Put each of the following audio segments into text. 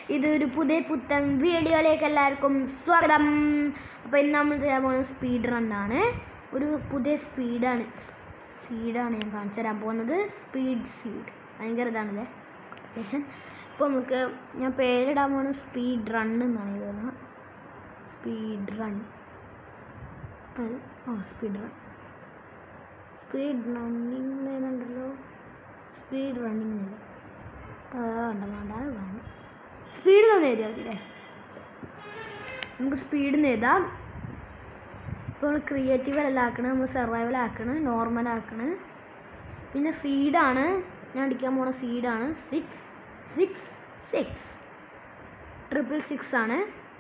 ഇതൊരു പുതിയ പുത്തൻ വീഡിയോയിലേക്ക് എല്ലാവർക്കും സ്വാഗതം അപ്പോൾ ഇന്ന് നമ്മൾ ചെയ്യാൻ പോകുന്നത് സ്പീഡ് റണ്ണാണ് ഒരു പുതിയ സ്പീഡാണ് സ്പീഡാണ് ഞാൻ കാണിച്ചു തരാൻ പോകുന്നത് സ്പീഡ് സീഡ് ഭയങ്കര ഇതാണല്ലേ ശേഷം ഇപ്പോൾ നമുക്ക് ഞാൻ പേരിടാൻ പോകുന്നത് സ്പീഡ് റൺ എന്നാണ് ഇത് സ്പീഡ് റൺ ആ സ്പീഡ് റൺ സ്പീഡ് റണ്ണിങ് എന്നുണ്ടല്ലോ സ്പീഡ് റണ്ണിങ് ഇല്ല വേണ്ട വേണ്ട അത് വേണം സ്പീഡ് തന്നെ എഴുതിയാൽ മതി അല്ലേ നമുക്ക് സ്പീഡ് എഴുതാം ഇപ്പോൾ നമ്മൾ ക്രിയേറ്റീവ് അല്ല ആക്കണത് നമ്മൾ സർവൈവൽ ആക്കണ് നോർമൽ ആക്കണ് പിന്നെ സീഡാണ് ഞാൻ അടിക്കാൻ പോണ സീഡാണ് six six six triple six ആണ്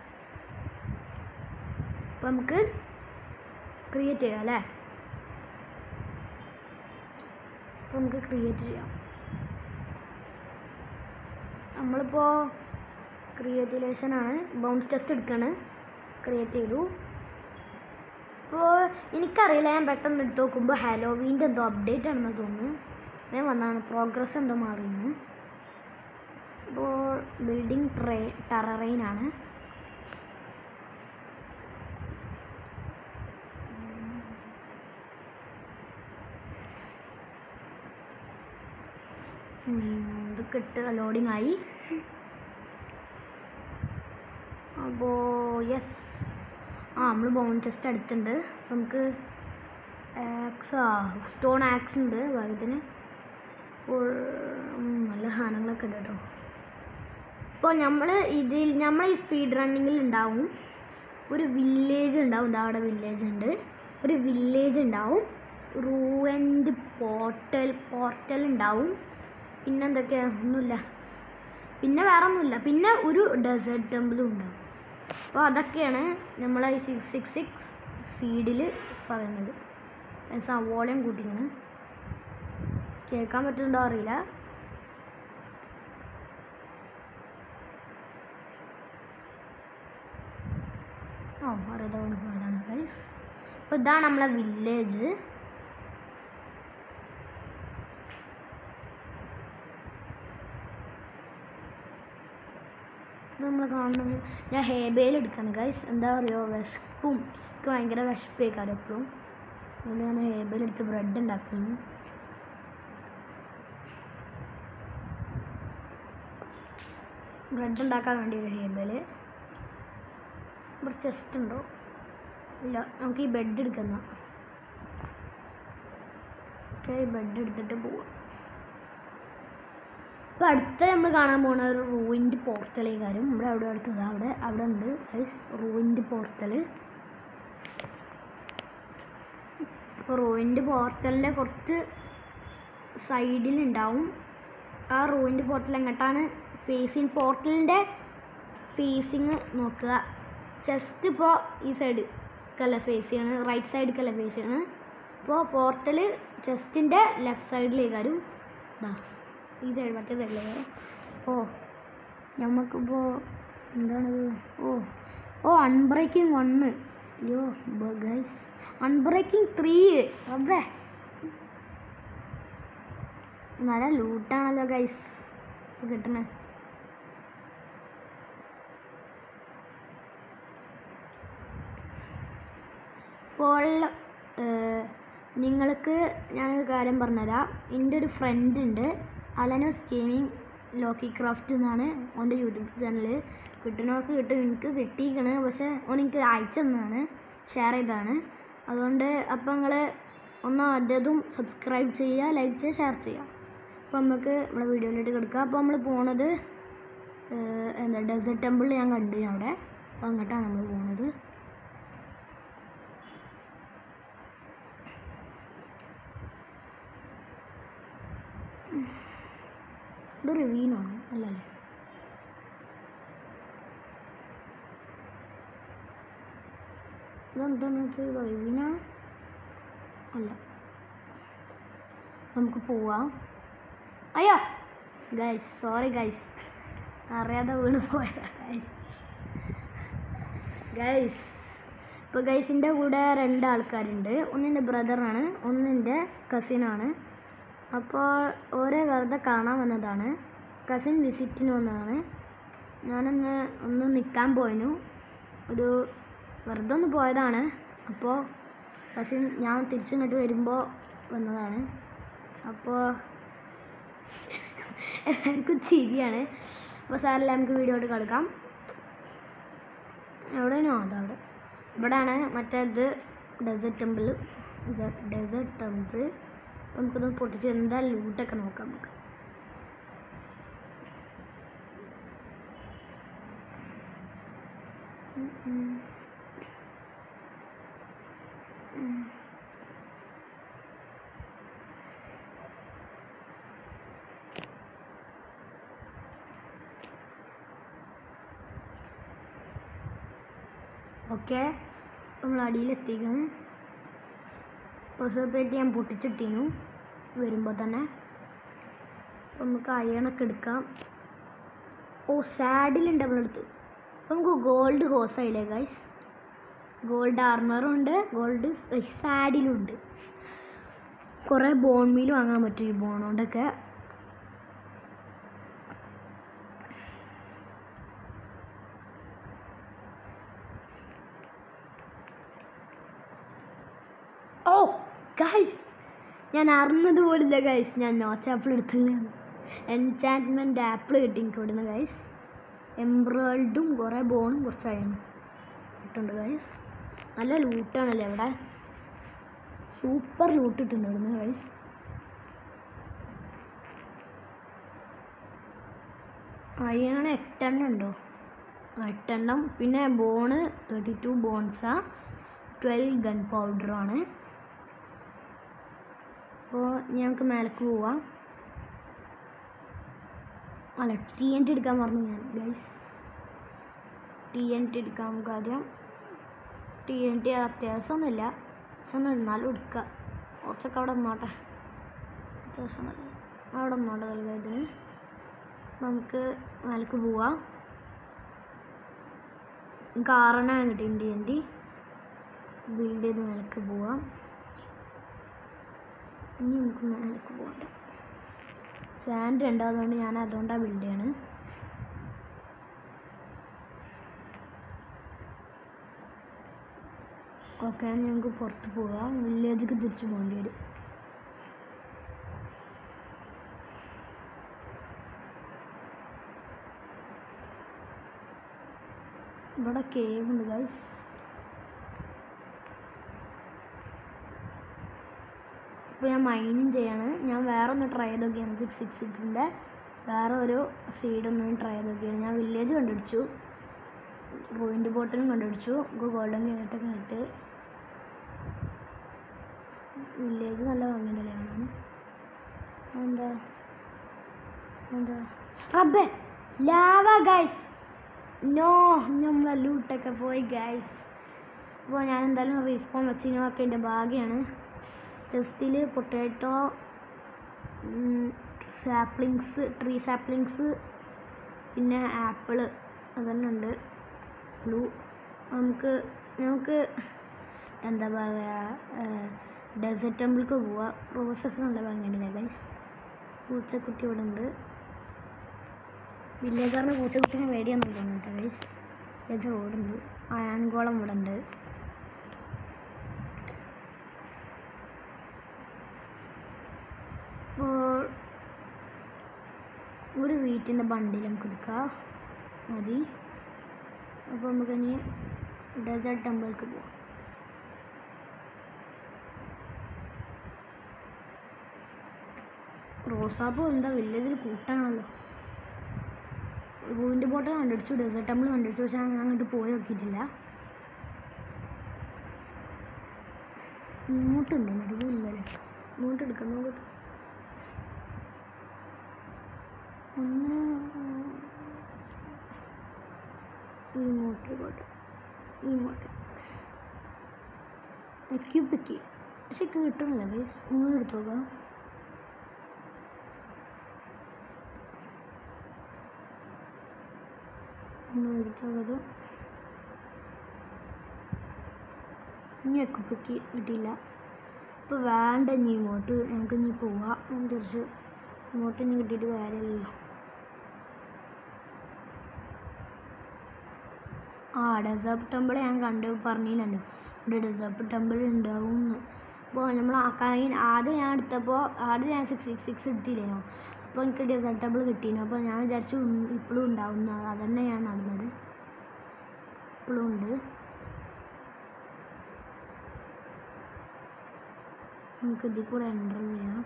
അപ്പോൾ നമുക്ക് ക്രിയേറ്റ് ചെയ്യാം അല്ലേ അപ്പോൾ നമുക്ക് ക്രിയേറ്റ് ചെയ്യാം നമ്മളിപ്പോൾ ക്രിയേറ്റിലേഷൻ ആണ് ബൗൺസ് ടെസ്റ്റ് എടുക്കാണ് ക്രിയേറ്റ് ചെയ്തു അപ്പോൾ എനിക്കറിയില്ല ഞാൻ പെട്ടെന്ന് എടുത്ത് നോക്കുമ്പോൾ ഹാലോവീൻ്റെ എന്തോ അപ്ഡേറ്റ് ആണെന്ന് തോന്നുന്നു ഞാൻ വന്നാണ് പ്രോഗ്രസ് എന്തോ മാറിയെന്ന് ഇപ്പോൾ ബിൽഡിംഗ് ട്രേ ടെററൈൻ ആണ് ഉം, ഇത് കിട്ട് ലോഡിങ് ആയി അപ്പോൾ യെസ് ആ നമ്മൾ ബോൺ ടെസ്റ്റ് അടുത്തുണ്ട് അപ്പോൾ നമുക്ക് ആക്സ് ആ സ്റ്റോൺ ആക്സ് ഉണ്ട് ഭാഗ്യത്തിന് അപ്പോൾ ഉം, നല്ല സാധനങ്ങളൊക്കെ ഉണ്ട് കേട്ടോ ഇപ്പോൾ നമ്മൾ ഇതിൽ നമ്മൾ ഈ സ്പീഡ് റണ്ണിങ്ങിൽ ഉണ്ടാവും ഒരു വില്ലേജ് ഉണ്ടാവും ഇതാ അവിടെ വില്ലേജ് ഉണ്ട് ഒരു വില്ലേജ് ഉണ്ടാവും റൂവൻഡ് പോർട്ടൽ പോർട്ടൽ ഉണ്ടാവും പിന്നെ എന്തൊക്കെയാ ഒന്നുമില്ല പിന്നെ വേറെ ഒന്നുമില്ല പിന്നെ ഒരു ഡെസേർട്ട് ടെമ്പിളും ഉണ്ടാവും അപ്പോൾ അതൊക്കെയാണ് നമ്മളെ ഈ സിക്സ് സിക്സ് സിക്സ് സീഡിൽ പറയുന്നത് വോളിയം കൂട്ടിയാണ് കേൾക്കാൻ പറ്റുന്നുണ്ടോ അറിയില്ല ഓ അറിയാതെ പോയതാണ് ഗൈസ് അപ്പോൾ ഇതാണ് നമ്മളെ വില്ലേജ് നമ്മൾ കാണുന്നത് ഞാൻ ഹേബയിൽ എടുക്കാണ് ഗൈസ് എന്താ പറയുക വിശപ്പും എനിക്ക് ഭയങ്കര വിശപ്പേക്കാരം എപ്പോഴും അതുകൊണ്ട് ഞാൻ ഹേബയിൽ എടുത്ത് ബ്രെഡ് ഉണ്ടാക്കുന്നു ബ്രെഡ് ഉണ്ടാക്കാൻ വേണ്ടി ഒരു ഹേബൽ ഇവിടെ ചെസ്റ്റ് ഉണ്ടോ ഇല്ല നമുക്ക് ഈ ബെഡ് എടുക്കുന്ന ഓക്കെ ഈ ബെഡ് എടുത്തിട്ട് പോവാം അപ്പോൾ അടുത്ത നമ്മൾ കാണാൻ പോകുന്ന ഒരു റൂയിൻ്റെ പോർട്ടലേ കാര്യം നമ്മുടെ അവിടെ അടുത്തത് അവിടെ അവിടെ ഉണ്ട് റൂയിൻ്റെ പോർട്ടൽ അപ്പോൾ റൂയിൻ്റെ പോർട്ടലിൻ്റെ കുറച്ച് സൈഡിലുണ്ടാവും ആ റൂയിൻ്റെ പോർട്ടൽ എങ്ങോട്ടാണ് ഫേസിങ് പോർട്ടലിൻ്റെ ഫേസിങ് നോക്കുക ചെസ്റ്റ് ഇപ്പോൾ ഈ സൈഡ് കല്ല ഫേസ് ചെയ്യാണ് റൈറ്റ് സൈഡിലേക്കല്ല ഫേസ് ചെയ്യാണ് അപ്പോൾ പോർട്ടൽ ചെസ്റ്റിൻ്റെ ലെഫ്റ്റ് സൈഡിലേക്കാരും ഇതാ ഈ സൈഡ് മറ്റേ സൈഡിലേക്ക് ഓ നമുക്കിപ്പോൾ എന്താണത് ഓ ഓ അൺബ്രേക്കിംഗ് വണ്ണ് അയ്യോ ഗൈസ് അൺബ്രേക്കിംഗ് ത്രീ അബ്ബേ നല്ല ലൂട്ടാണല്ലോ ഗൈസ് കിട്ടണേ ഇപ്പോൾ ഏഹ്, നിങ്ങൾക്ക് ഞാനൊരു കാര്യം പറഞ്ഞുതരാം എൻ്റെ ഒരു ഫ്രണ്ട് ഉണ്ട് അലനോസ് ഗെയിമിംഗ് ലോക്കി ക്രാഫ്റ്റ് എന്നാണ് ഓൻ്റെ യൂട്യൂബ് ചാനൽ കിട്ടുന്നവർക്ക് കിട്ടും എനിക്ക് കിട്ടിയിരിക്കണ് പക്ഷേ ഓൻ എനിക്ക് അയച്ചു തന്നതാണ് ഷെയർ ചെയ്തതാണ് അതുകൊണ്ട് അപ്പോൾ നിങ്ങൾ ഒന്ന് അദ്ദേഹത്തും സബ്സ്ക്രൈബ് ചെയ്യുക ലൈക്ക് ചെയ്യുക ഷെയർ ചെയ്യുക അപ്പോൾ നമുക്ക് നമ്മളെ വീഡിയോയിലോട്ട് കിടക്കാം അപ്പോൾ നമ്മൾ പോണത് ഏഹ്, എന്താ ഡെസേർട്ട് ടെമ്പിൾ ഞാൻ കണ്ടു ഞാൻ അവിടെ അപ്പോൾ അങ്ങോട്ടാണ് നമ്മൾ പോണത് ഇത് റിവീനാണ് അല്ലല്ലേ ഇതെന്താണ് ഇത് റിവീനാണ് അല്ല നമുക്ക് പോവാം അയ്യോ ഗൈസ് സോറി ഗൈസ് അറിയാതെ വീണ് പോയതാ ഗൈസ് ഗൈസ് ഇപ്പോൾ ഗൈസിൻ്റെ കൂടെ രണ്ട് ആൾക്കാരുണ്ട് ഒന്നെൻ്റെ ബ്രദറാണ് ഒന്നെൻ്റെ കസിനാണ് അപ്പോൾ ഓരോ വെറുതെ കാണാൻ വന്നതാണ് കസിൻ വിസിറ്റിന് വന്നതാണ് ഞാനൊന്ന് ഒന്ന് നിൽക്കാൻ പോയിനു ഒരു വെറുതെ ഒന്ന് പോയതാണ് അപ്പോൾ പക്ഷേ ഞാൻ തിരിച്ചിങ്ങോട്ട് വരുമ്പോൾ വന്നതാണ് അപ്പോൾ എല്ലാവർക്കും ചിരിയാണ് അപ്പോൾ സാറില്ല നമുക്ക് വീഡിയോ ആയിട്ട് കളിക്കാം എവിടെയാണോ അതവിടെ ഇവിടെയാണ് മറ്റേത് ഡെസേർട്ട് ടെമ്പിൾ ഡെസേർട്ട് ടെമ്പിൾ നമുക്കൊന്ന് പൊട്ടിച്ച് എന്താ ലൂട്ടൊക്കെ നോക്കാം നമുക്ക് ഉം ഉം. ഉം. ഓക്കെ നമ്മൾ അടിയിലെത്തിക്കുന്നു പെട്ടി ഞാൻ പൊട്ടിച്ചിട്ടിരുന്നു വരുമ്പോൾ തന്നെ അപ്പോൾ നമുക്ക് അയണൊക്കെ എടുക്കാം ഓ സാഡിലുണ്ട് നമ്മളെടുത്ത് അപ്പോൾ നമുക്ക് ഗോൾഡ് ഹോസ് ആയില്ലേ ഗൈസ് ഗോൾഡ് ആർമറും ഉണ്ട് ഗോൾഡ് സാഡിലും ഉണ്ട് കുറേ ബോൺ മീൽ വാങ്ങാൻ പറ്റും ഈ ബോൺ കൊണ്ടൊക്കെ ഓ ഗൈസ് ഞാൻ അറിഞ്ഞത് പോലില്ല ഗൈസ് ഞാൻ നോച്ച് ആപ്പിൾ എടുത്തത് എൻചാൻറ്റ്മെൻറ്റ് ആപ്പിൾ കിട്ടി എനിക്ക് ഇവിടുന്ന് ഗൈസ് എംബ്രോയിഡും കുറേ ബോണും കുറച്ച് അയണും കിട്ടുന്നുണ്ട് ഗൈസ് നല്ല ലൂട്ടാണല്ലേ അവിടെ സൂപ്പർ ലൂട്ട് ഇട്ടുണ്ട് ഇവിടുന്ന് ഗൈസ് അയ്യാണ് എട്ടെണ്ണം ഉണ്ടോ ആ, എട്ടെണ്ണം പിന്നെ ബോണ് തേർട്ടി ടു ബോൺസാ ട്വൽവ് ഗൺ പൗഡറാണ് അപ്പോൾ ഞങ്ങൾക്ക് മേലേക്ക് പോവാം അല്ല ടി എൻ ടി എടുക്കാൻ മറന്നു ഞാൻ ഗൈസ് ടി എൻ ടി എടുക്കാം നമുക്ക് ആദ്യം ടി എൻ ടി അത്യാവശ്യമൊന്നുമില്ല പക്ഷെ ഒന്ന് എന്നാലും എടുക്കുക കുറച്ചൊക്കെ അവിടെ നിന്നോട്ടെ അത്യാവശ്യമൊന്നുമില്ല അവിടെ നിന്നോട്ടെ തൽക്കാലത്തിന് നമുക്ക് മേലേക്ക് പോവാം നമുക്ക് ആറെണ്ണം കിട്ടി ടി എൻ ടി ബിൽഡ് ചെയ്ത് മേലേക്ക് പോവാം ഇനി നമുക്ക് മേലേക്ക് പോകണ്ട സാൻഡ് ഉണ്ട് അതുകൊണ്ട് ഞാൻ അതുകൊണ്ടാണ് ബിൽഡ് ചെയ്യണ് ഓക്കെ ഞങ്ങൾക്ക് പുറത്ത് പോവാം വില്ലേജിലേക്ക് തിരിച്ചു പോകേണ്ടി വരും ഇവിടെ കേവ് ഉണ്ട് ഗൈസ് ഇപ്പോൾ ഞാൻ മൈനിങ് ചെയ്യാണ് ഞാൻ വേറെ ഒന്ന് ട്രൈ ചെയ്ത് നോക്കിയാണ് സിക്സ് സിക്സ് സിക്സിൻ്റെ വേറെ ഒരു സീഡ് ഒന്നും ട്രൈ ചെയ്ത് നോക്കിയാണ് ഞാൻ വില്ലേജ് കണ്ടുപിടിച്ചു റോയിൻ്റെ ബോട്ടിലും കണ്ടുപിടിച്ചു നമുക്ക് ഗോൾഡൻ കേട്ടൊക്കെ കിട്ട് വില്ലേജ് നല്ല ഭംഗിയുണ്ടല്ലേ കാണാൻ എന്താ എന്താ റബ്ബേ ലാവ ഗൈസ് നോ നമ്മളെ ലൂട്ടൊക്കെ പോയി ഗൈസ് അപ്പോൾ ഞാൻ എന്തായാലും റീസ്പോൺ വെച്ചിനൊക്കെ എൻ്റെ ഭാഗ്യമാണ് ചെസ്റ്റിൽ പൊട്ടാറ്റോ സാപ്ലിങ്സ് ട്രീ സാപ്ലിങ്സ് പിന്നെ ആപ്പിള് അതന്നെ ഉണ്ട് ബ്ലൂ നമുക്ക് നമുക്ക് എന്താ പറയുക ഡെസേർട്ട് ടെമ്പിൾക്ക് പോവാം റോസസ് നല്ല ഭംഗിയുണ്ടല്ലേ ഗൈസ് പൂച്ചക്കുട്ടി ഇവിടെ ഉണ്ട് വില്ലേജറിന് പൂച്ചക്കുട്ടിനെ പേടിയൊന്നും തോന്നിട്ട് ഗൈസ് വില്ലേജ് റോഡുണ്ട് അയാൺകോളം ഇവിടെ ഉണ്ട് അപ്പോൾ ഒരു വീട്ടിൻ്റെ ബണ്ടിൽ നമുക്ക് എടുക്കാം മതി അപ്പോൾ നമുക്ക് ഇനി ഡെസേർട്ട് ടെമ്പിൾക്ക് പോവാം റോസാപ്പൂ എന്താ വില്ലേജിൽ കൂട്ടാണല്ലോ റൂവിൻ്റെ ബോട്ടിൽ കണ്ടുപിടിച്ചു ഡെസേർട്ട് ടെമ്പിൾ കണ്ടുപിടിച്ചു പക്ഷേ ഞാൻ അങ്ങോട്ട് പോയി നോക്കിയിട്ടില്ല ഇങ്ങോട്ടുണ്ട് എന്നിട്ട് ഇല്ലല്ലേ ഇങ്ങോട്ട് എടുക്കാം നോക്കട്ടെ ഒന്ന് ഇങ്ങോട്ട് പോട്ടെ ഇങ്ങോട്ട് എക്യൂപ്പിക്ക് പക്ഷെ കിട്ടണില്ല ഗൈസ് നിങ്ങൾ എടുത്തു നോക്കാം ഒന്ന് എടുത്തു നോക്കത് ഇനി എക്യൂപ്പിക്ക് കിട്ടിയില്ല ഇപ്പോൾ വേണ്ട ഇനി ഇങ്ങോട്ട് നമുക്ക് ഇനി പോവാം ഞാൻ തിരിച്ച് ഇങ്ങോട്ട് ഇനി കിട്ടിയിട്ട് കാര്യമില്ലല്ലോ ഡെസേർട്ട് ടെമ്പിൾ ഞാൻ കണ്ടു പറഞ്ഞില്ലല്ലോ ഇവിടെ ഡെസേർട്ട് ടെമ്പിൾ ഉണ്ടാവും എന്ന് അപ്പോൾ നമ്മൾ കഴിഞ്ഞ ആദ്യം ഞാൻ എടുത്തപ്പോൾ ആദ്യം ഞാൻ സിക്സ് സിക്സ് സിക്സ് എടുത്തില്ലേനോ അപ്പോൾ എനിക്ക് ഡെസേർട്ട് ടെമ്പിൾ കിട്ടീനു അപ്പോൾ ഞാൻ വിചാരിച്ചു ഇപ്പോഴും ഉണ്ടാവും എന്ന് അതന്നെ ഞാൻ നടന്നത് ഇപ്പോഴും ഉണ്ട് നമുക്ക് ഇതിൽ കൂടെ എൻ്റർ ചെയ്യാം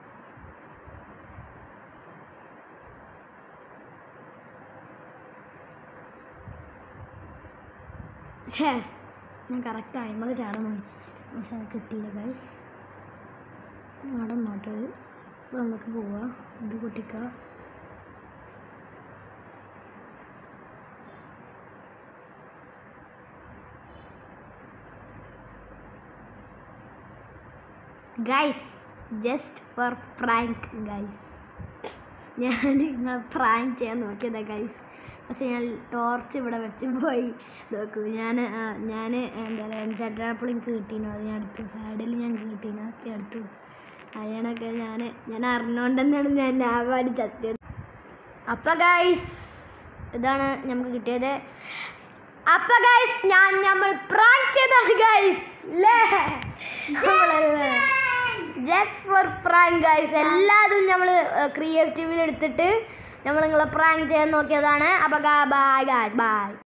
ഛേ ഞാൻ കറക്റ്റ് ടൈമൊക്കെ ചാടാൻ നോക്കി പക്ഷെ അത് കിട്ടിയില്ല ഗൈസ് അവിടെ നോട്ട് നമുക്ക് പോവാം ഇത് പൊട്ടിക്കുക guys just for prank guys ഞാൻ നിങ്ങളെ പ്രാങ്ക് ചെയ്യാൻ നോക്കിയതാ ഗൈസ് പക്ഷെ ഞാൻ ടോർച്ച് ഇവിടെ വെച്ച് പോയി നോക്കൂ ഞാൻ ഞാൻ എന്താ പറയുക ചട്ടാപ്പിൾ എനിക്ക് കിട്ടീനു അത് ഞാൻ എടുത്തു സൈഡിൽ ഞാൻ കിട്ടീനു ഒക്കെ എടുത്തു അതിനൊക്കെ ഞാൻ ഞാൻ അറിഞ്ഞുകൊണ്ട് തന്നെയാണ് ഞാൻ ലാഭാടി ചത്തിയത് അപ്പം ഗൈസ് ഇതാണ് നമുക്ക് കിട്ടിയത് അപ്പൊ ഗൈസ് ഞാൻ നമ്മൾ പ്രാങ്ക് ചെയ്താണ് ഗൈസ് അല്ലേ നമ്മളല്ലേ ജസ്റ്റ് ഫോർ പ്രാങ്ക് ഗൈസ് എല്ലാതും നമ്മൾ ക്രിയേറ്റീവിൽ എടുത്തിട്ട് നമ്മൾ നിങ്ങളെ പ്രാങ്ക് ചെയ്യാൻ നോക്കിയതാണ് അപ്പോൾ ബൈ ഗൈസ് ബൈ